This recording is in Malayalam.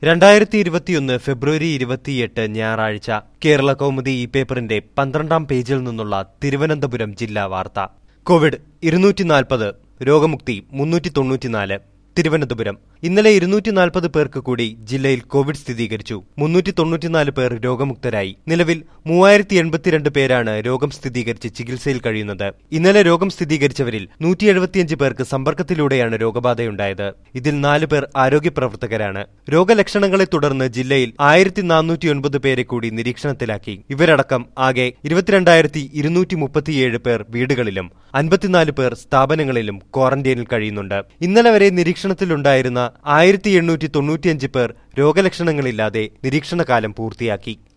രണ്ടായിരത്തി ഇരുപത്തിയൊന്ന് ഫെബ്രുവരി ഇരുപത്തിയെട്ട് ഞായറാഴ്ച കേരള കൗമുദി ഈ പേപ്പറിന്റെ പന്ത്രണ്ടാം പേജിൽ നിന്നുള്ള തിരുവനന്തപുരം ജില്ലാ വാർത്ത കോവിഡ് ഇരുന്നൂറ്റി നാൽപ്പത് രോഗമുക്തി മുന്നൂറ്റി തൊണ്ണൂറ്റിനാല് തിരുവനന്തപുരം ഇന്നലെ ഇരുന്നൂറ്റി നാൽപ്പത് പേർക്ക് കൂടി ജില്ലയിൽ കോവിഡ് സ്ഥിരീകരിച്ചു മുന്നൂറ്റി തൊണ്ണൂറ്റിനാല് പേർ രോഗമുക്തരായി നിലവിൽ മൂവായിരത്തി എൺപത്തിരണ്ട് പേരാണ് രോഗം സ്ഥിരീകരിച്ച് ചികിത്സയിൽ കഴിയുന്നത് ഇന്നലെ രോഗം സ്ഥിരീകരിച്ചവരിൽ നൂറ്റി എഴുപത്തിയഞ്ച് പേർക്ക് സമ്പർക്കത്തിലൂടെയാണ് രോഗബാധയുണ്ടായത് ഇതിൽ നാല് പേർ ആരോഗ്യ പ്രവർത്തകരാണ് രോഗലക്ഷണങ്ങളെ തുടർന്ന് ജില്ലയിൽ ആയിരത്തി നാനൂറ്റി ഒൻപത് പേരെ കൂടി നിരീക്ഷണത്തിലാക്കി ഇവരടക്കം ആകെ ഇരുപത്തിരണ്ടായിരത്തി ഇരുന്നൂറ്റി മുപ്പത്തിയേഴ് പേർ വീടുകളിലും അൻപത്തിനാല് പേർ സ്ഥാപനങ്ങളിലും ക്വാറന്റൈനിൽ കഴിയുന്നുണ്ട് ഇന്നലെ വരെ നിരീക്ഷണത്തിലുണ്ടായിരുന്ന ആയിരത്തി എണ്ണൂറ്റി തൊണ്ണൂറ്റിയഞ്ച് പേർ രോഗലക്ഷണങ്ങളില്ലാതെ നിരീക്ഷണകാലം പൂർത്തിയാക്കി